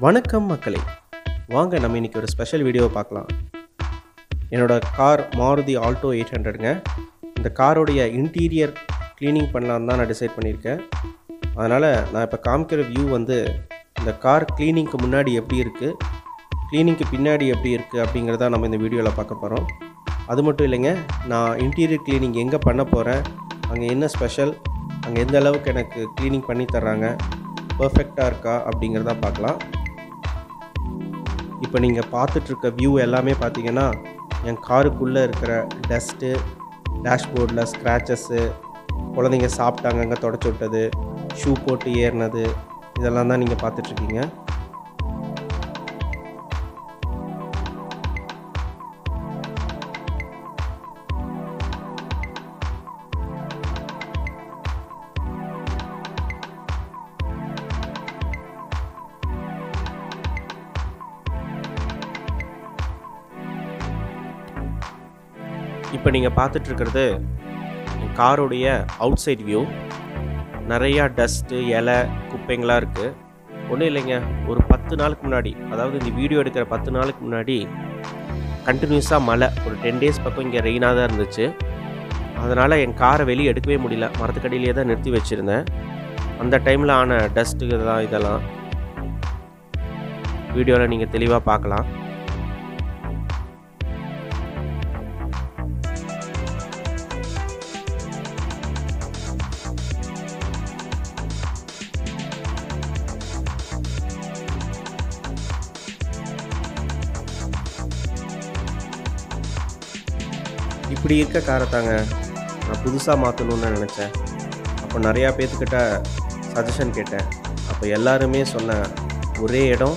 வணக்கம் மக்களே வாங்க நம்ம இன்றைக்கி ஒரு ஸ்பெஷல் வீடியோ பார்க்கலாம் என்னோட கார் மாருதி ஆல்டோ எயிட் ஹண்ட்ரடுங்க இந்த காரோடைய இன்டீரியர் க்ளீனிங் பண்ணலான்னு தான் நான் டிசைட் பண்ணியிருக்கேன் அதனால் நான் இப்போ காமிக்கிற வியூ வந்து இந்த கார் க்ளீனிங்க்கு முன்னாடி எப்படி இருக்குது க்ளீனிங்க்கு பின்னாடி எப்படி இருக்குது அப்படிங்கிறத நம்ம இந்த வீடியோவில் பார்க்க போகிறோம் அது மட்டும் இல்லைங்க நான் இன்டீரியர் க்ளீனிங் எங்கே பண்ண போகிறேன் அங்கே என்ன ஸ்பெஷல் அங்கே எந்த அளவுக்கு எனக்கு க்ளீனிங் பண்ணி தர்றாங்க பர்ஃபெக்டாக இருக்கா அப்படிங்கிறத பார்க்கலாம் இப்போ நீங்கள் பார்த்துட்ருக்க வியூ எல்லாமே பார்த்தீங்கன்னா என் காருக்குள்ளே இருக்கிற டஸ்ட்டு டேஷ்போர்டில் ஸ்க்ராச்சஸ்ஸு குழந்தைங்க சாப்பிட்டாங்க அங்கே தொடச்சி விட்டது ஷூ போட்டு ஏறினது இதெல்லாம் தான் நீங்கள் பார்த்துட்ருக்கீங்க இப்போ நீங்கள் பார்த்துட்ருக்கிறது என் காரோடைய அவுட் சைட் வியூ நிறையா டஸ்ட்டு இலை குப்பைங்களாம் இருக்குது ஒன்றும் இல்லைங்க ஒரு பத்து நாளுக்கு முன்னாடி அதாவது இந்த வீடியோ எடுக்கிற பத்து நாளுக்கு முன்னாடி கண்டினியூஸாக மழை ஒரு டென் டேஸ் பக்கம் இங்கே ரெயினாக தான் இருந்துச்சு அதனால் என் காரை வெளியே எடுக்கவே முடியல மரத்துக்கடியிலே தான் நிறுத்தி வச்சுருந்தேன் அந்த டைமில் ஆன டஸ்ட்டு இதெல்லாம் இதெல்லாம் வீடியோவில் நீங்கள் தெளிவாக பார்க்கலாம் இப்படி இருக்க காரை தாங்க நான் புதுசாக மாற்றணும்னு நினச்சேன் அப்போ நிறையா பேர்த்துக்கிட்ட சஜஷன் கேட்டேன் அப்போ எல்லாருமே சொன்ன ஒரே இடம்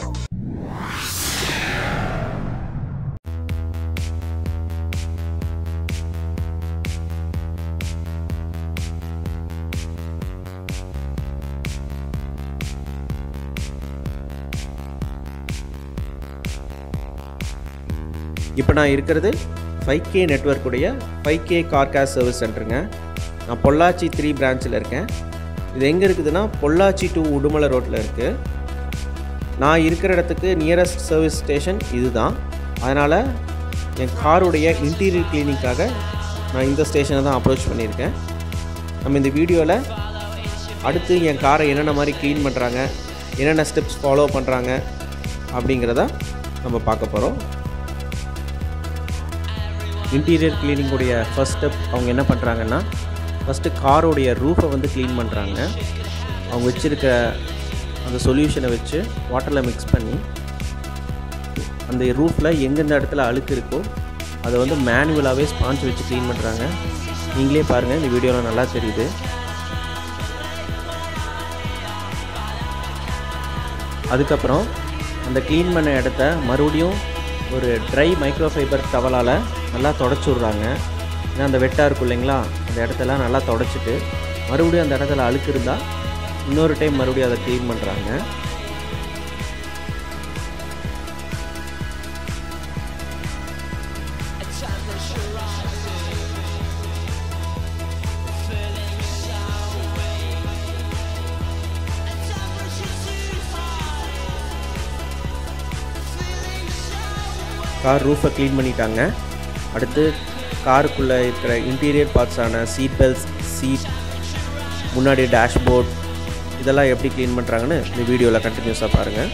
இப்போ நான் இருக்கிறது ஃபைவ் கே நெட்ஒர்க்குடைய five K car care service சென்டருங்க நான் பொள்ளாச்சி த்ரீ பிரான்ச்சில் இருக்கேன் இது எங்கே இருக்குதுன்னா பொள்ளாச்சி டு உடுமலை ரோட்டில் இருக்குது நான் இருக்கிற இடத்துக்கு நியரஸ்ட் சர்வீஸ் ஸ்டேஷன் இதுதான் அதனால் என் காருடைய இன்டீரியர் கிளீனிங்காக நான் இந்த ஸ்டேஷனை தான் அப்ரோச் பண்ணியிருக்கேன் நம்ம இந்த வீடியோவில் அடுத்து என் காரை என்னென்ன மாதிரி க்ளீன் பண்ணுறாங்க என்னென்ன ஸ்டெப்ஸ் ஃபாலோ பண்ணுறாங்க அப்படிங்கிறத நம்ம பார்க்க போகிறோம் இன்டீரியர் கிளீனிங்குடைய ஃபர்ஸ்ட் ஸ்டெப் அவங்க என்ன பண்ணுறாங்கன்னா ஃபஸ்ட்டு காரோடைய ரூஃபை வந்து க்ளீன் பண்ணுறாங்க அவங்க வச்சுருக்க அந்த சொல்யூஷனை வச்சு வாட்டரில் மிக்ஸ் பண்ணி அந்த ரூஃபில் எந்தெந்த இடத்துல அழுக்கு இருக்கோ அதை வந்து மேனுவலாகவே ஸ்பாஞ்ச் வச்சு க்ளீன் பண்ணுறாங்க நீங்களே பாருங்கள் இந்த வீடியோவில் நல்லா தெரியுது அதுக்கப்புறம் அந்த க்ளீன் பண்ண இடத்த மறுபடியும் ஒரு ட்ரை மைக்ரோஃபைபர் டவலால் நல்லா தொடச்சி விட்றாங்க ஏன்னா அந்த வெட்டாக இருக்கும் இல்லைங்களா அந்த இடத்தெல்லாம் நல்லா தொடச்சிட்டு மறுபடியும் அந்த இடத்துல அழுக்கு இருந்தால் இன்னொரு டைம் மறுபடியும் அதை க்ளீன் பண்ணுறாங்க கார் ரூஃபை க்ளீன் பண்ணிட்டாங்க அடுத்து காருக்குள்ளே இருக்கிற இன்டீரியர் பார்ட்ஸான சீட் பெல்ட்ஸ் சீட் முன்னாடி டேஷ்போர்ட் இதெல்லாம் எப்படி க்ளீன் பண்ணுறாங்கன்னு இந்த வீடியோவில் கண்டினியூஸாக பாருங்கள்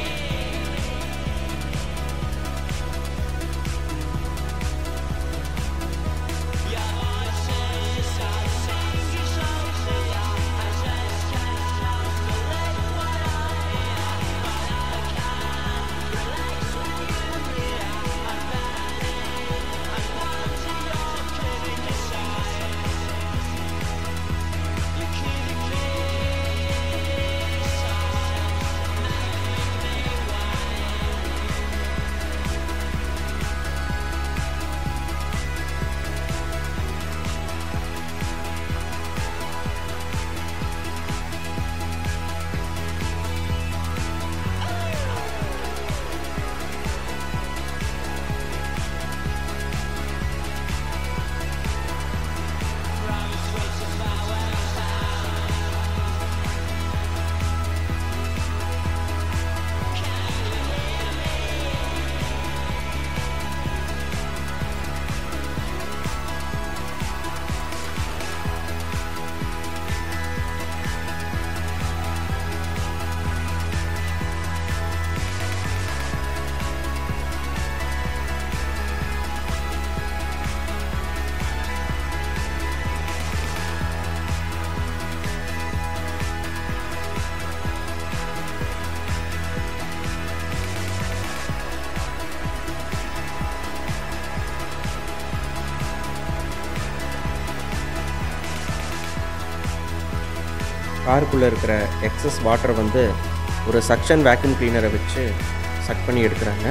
காருக்குள்ளே இருக்கிற எக்ஸஸ் வாட்டரை வந்து ஒரு சக்ஷன் வேக்யூம் கிளீனரை வச்சு சக் பண்ணி எடுக்கிறாங்க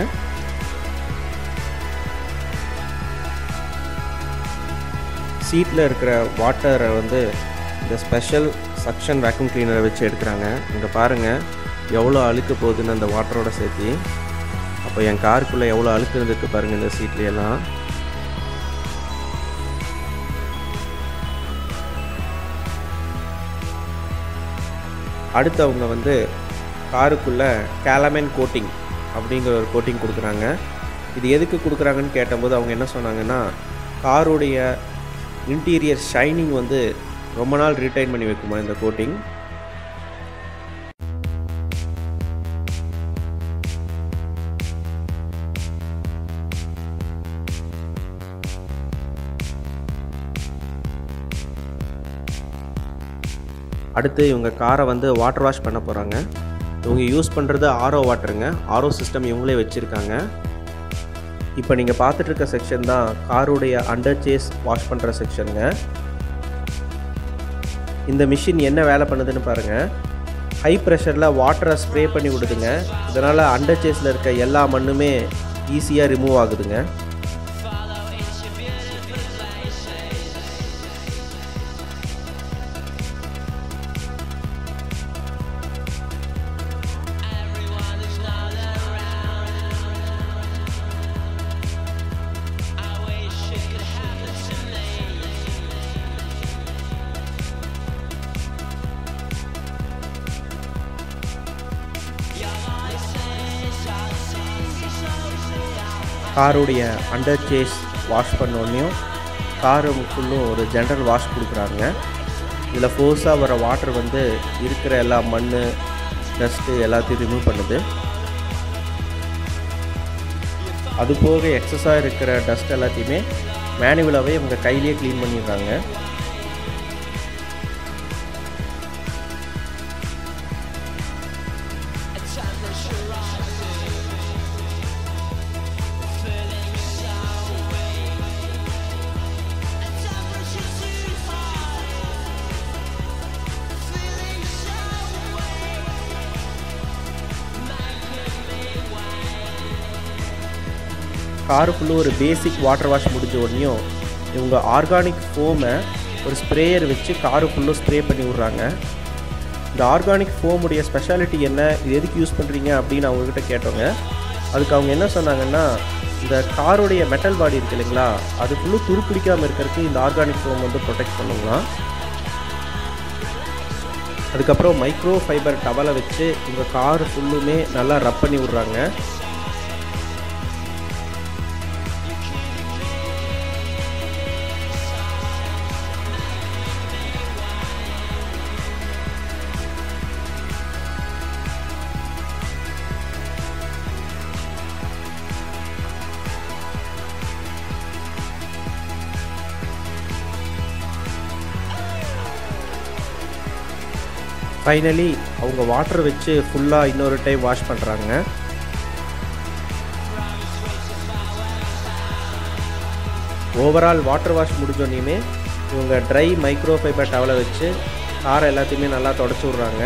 சீட்டில் இருக்கிற வாட்டரை வந்து இந்த ஸ்பெஷல் சக்ஷன் வேக்யூம் கிளீனரை வச்சு எடுக்கிறாங்க இங்கே பாருங்கள் எவ்வளோ அழுக்கு போகுதுன்னு அந்த வாட்டரோட சேர்த்து அப்போ என் காருக்குள்ளே எவ்வளோ அழுக்கு இருந்திருக்கு பாருங்கள் இந்த சீட்லையெல்லாம் அடுத்து அவங்க வந்து காருக்குள்ளே கேலமென் கோட்டிங் அப்படிங்கிற ஒரு கோட்டிங் கொடுக்குறாங்க இது எதுக்கு கொடுக்குறாங்கன்னு கேட்டபோது அவங்க என்ன சொன்னாங்கன்னா காருடைய இன்டீரியர் ஷைனிங் வந்து ரொம்ப நாள் ரீட்டைன் பண்ணி வைக்குமா இந்த கோட்டிங் அடுத்து இவங்க காரை வந்து வாட்டர் வாஷ் பண்ண போகிறாங்க இவங்க யூஸ் பண்ணுறது ஆரோ வாட்டருங்க ஆரோ சிஸ்டம் இவங்களே வச்சுருக்காங்க இப்போ நீங்கள் பார்த்துட்டு இருக்க செக்ஷன் தான் காருடைய அண்டர் சேஸ் வாஷ் பண்ணுற செக்ஷனுங்க இந்த மிஷின் என்ன வேலை பண்ணுதுன்னு பாருங்கள் ஹை ப்ரெஷரில் வாட்டரை ஸ்ப்ரே பண்ணி விடுதுங்க இதனால் அண்டர் சேஸில் இருக்க எல்லா மண்ணுமே ஈஸியாக ரிமூவ் ஆகுதுங்க காருடைய அண்டர் சேஸ் வாஷ் பண்ணோடனையும் காரு ஃபுல்லும் ஒரு ஜென்ரல் வாஷ் கொடுக்குறாங்க இதில் ஃபோர்ஸாக வர வாட்டர் வந்து இருக்கிற எல்லா மண் டஸ்ட்டு எல்லாத்தையும் ரிமூவ் பண்ணுது அது போக எக்ஸஸாக இருக்கிற டஸ்ட் எல்லாத்தையுமே மேனுவலாகவே இவங்க கையிலேயே க்ளீன் பண்ணிடுறாங்க காருக்குள்ளே ஒரு பேசிக் வாட்டர் வாஷ் முடிஞ்ச உடனேயும் இவங்க ஆர்கானிக் ஃபோமை ஒரு ஸ்ப்ரேயர் வச்சு காரு ஃபுல்லும் ஸ்ப்ரே பண்ணி விட்றாங்க இந்த ஆர்கானிக் ஃபோமுடைய ஸ்பெஷாலிட்டி என்ன இது எதுக்கு யூஸ் பண்ணுறீங்க அப்படின்னு அவங்கக்கிட்ட கேட்டோங்க அதுக்கு அவங்க என்ன சொன்னாங்கன்னா இந்த காருடைய மெட்டல் பாடி இருக்கு இல்லைங்களா அது ஃபுல்லும் துருப்பிடிக்காமல் இருக்கிறதுக்கு இந்த ஆர்கானிக் ஃபோம் வந்து ப்ரொடெக்ட் பண்ணுங்களாம் அதுக்கப்புறம் மைக்ரோ ஃபைபர் டவலை வச்சு இந்த கார் ஃபுல்லுமே நல்லா ரப் பண்ணி விட்றாங்க ஃபைனலி அவங்க வாட்டர் வச்சு ஃபுல்லாக இன்னொரு டைம் வாஷ் பண்ணுறாங்க ஓவரால் வாட்டர் வாஷ் முடிஞ்சோடனே இவங்க ட்ரை மைக்ரோ ஃபைபர் டவலை வச்சு காரை எல்லாத்தையுமே நல்லா தொடச்சி விட்றாங்க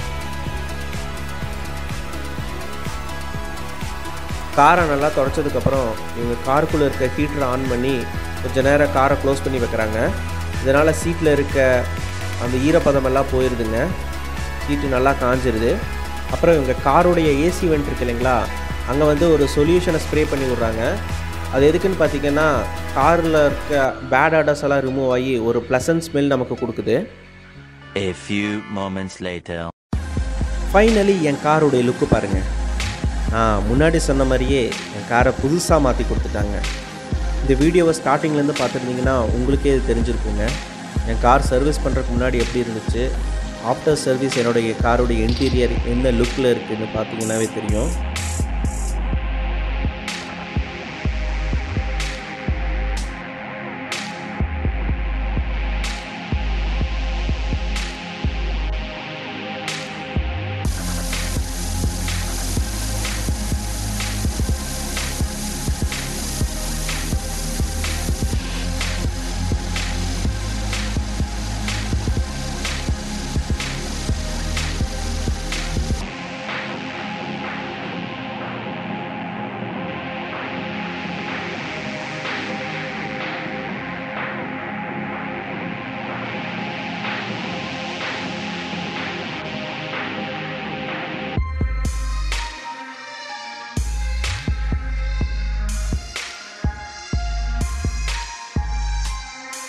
காரை நல்லா தொடச்சதுக்கப்புறம் இவங்க காருக்குள்ளே இருக்க ஹீட்டரை ஆன் பண்ணி கொஞ்ச நேரம் காரை க்ளோஸ் பண்ணி வைக்கிறாங்க இதனால் சீட்டில் இருக்க அந்த ஈரப்பதமெல்லாம் போயிடுதுங்க சீட்டு நல்லா காஞ்சிருது அப்புறம் இவங்க காருடைய ஏசி வெண்ட் இருக்கு இல்லைங்களா அங்கே வந்து ஒரு சொல்யூஷனை ஸ்ப்ரே பண்ணி விட்றாங்க அது எதுக்குன்னு பார்த்தீங்கன்னா காரில் இருக்க பேட் ஆர்டர்ஸ் எல்லாம் ரிமூவ் ஆகி ஒரு ப்ளசன்ட் ஸ்மெல் நமக்கு கொடுக்குது A few moments later. Finally என் காருடைய லுக்கு பாருங்கள் நான் முன்னாடி சொன்ன மாதிரியே என் காரை புதுசாக மாற்றி கொடுத்துட்டாங்க இந்த வீடியோவை ஸ்டார்டிங்லேருந்து பார்த்துருந்தீங்கன்னா உங்களுக்கே இது தெரிஞ்சிருக்குங்க என் கார் சர்வீஸ் பண்ணுறதுக்கு முன்னாடி எப்படி இருந்துச்சு ஆஃப்டர் சர்வீஸ் என்னுடைய காருடைய இன்டீரியர் என்ன லுக்கில் இருக்குதுன்னு பார்த்தீங்கன்னாவே தெரியும்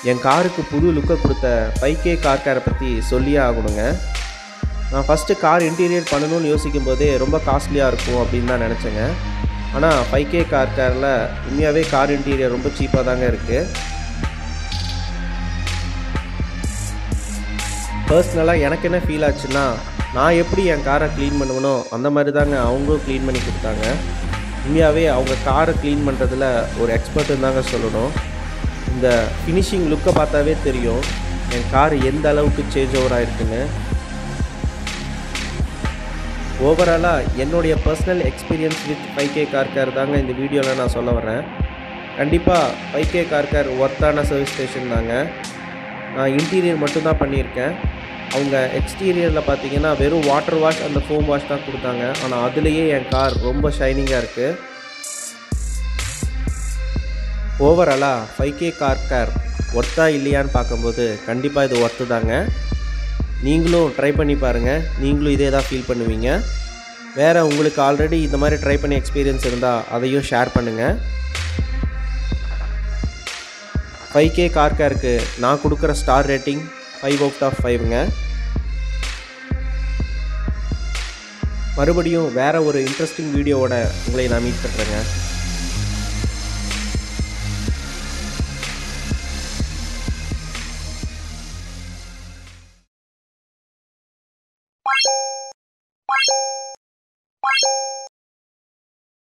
என் காருக்கு புது லுக்கை கொடுத்த ஃபைவ் கே கார் கேரை பற்றி சொல்லியே ஆகணுங்க நான் ஃபஸ்ட்டு கார் இன்டீரியர் பண்ணணும்னு யோசிக்கும் போதே ரொம்ப காஸ்ட்லியாக இருக்கும் அப்படின்னு தான் நினச்சேங்க ஆனால் ஃபைவ் கே கார் கேரில் உண்மையாகவே கார் இன்டீரியர் ரொம்ப சீப்பாக தாங்க இருக்குது பர்சனலாக எனக்கு என்ன ஃபீல் ஆச்சுன்னா நான் எப்படி என் காரை க்ளீன் பண்ணுவேனோ அந்த மாதிரி தாங்க அவங்களும் க்ளீன் பண்ணி கொடுத்தாங்க உண்மையாகவே அவங்க காரை க்ளீன் பண்ணுறதுல ஒரு எக்ஸ்பர்ட்டுன்னு தாங்க சொல்லணும் இந்த ஃபினிஷிங் லுக்கை பார்த்தாவே தெரியும் என் கார் எந்த அளவுக்கு சேஞ்ச் ஓவர் ஆயிருக்குன்னு ஓவராலாக என்னுடைய personal experience with five K car care தாங்க இந்த வீடியோவில் நான் சொல்ல வரேன் கண்டிப்பாக ஃபைவ் கே கார் கேர் ஒர்த்தான சர்வீஸ் ஸ்டேஷன் தாங்க நான் இன்டீரியர் மட்டும்தான் பண்ணியிருக்கேன் அவங்க எக்ஸ்டீரியரில் பார்த்தீங்கன்னா வெறும் வாட்டர் வாஷ் அந்த ஃபோம் வாஷ் தான் கொடுத்தாங்க ஆனால் அதுலேயே என் கார் ரொம்ப ஷைனிங்காக இருக்குது ஓவராலாக ஃபைவ் கே கார் கேர் ஒர்த்தா இல்லையான்னு பார்க்கும்போது கண்டிப்பாக இது ஒர்த்து தாங்க நீங்களும் ட்ரை பண்ணி பாருங்கள் நீங்களும் இதே தான் ஃபீல் பண்ணுவீங்க வேறு உங்களுக்கு ஆல்ரெடி இந்த மாதிரி ட்ரை பண்ணி எக்ஸ்பீரியன்ஸ் இருந்தால் அதையும் ஷேர் பண்ணுங்கள் ஃபைவ் கே கார் கேருக்கு நான் கொடுக்குற star rating five out of ஃபைவ்ங்க மறுபடியும் வேறு ஒரு இன்ட்ரெஸ்டிங் வீடியோவோட உங்களை நான் மீட் பண்ணுறேங்க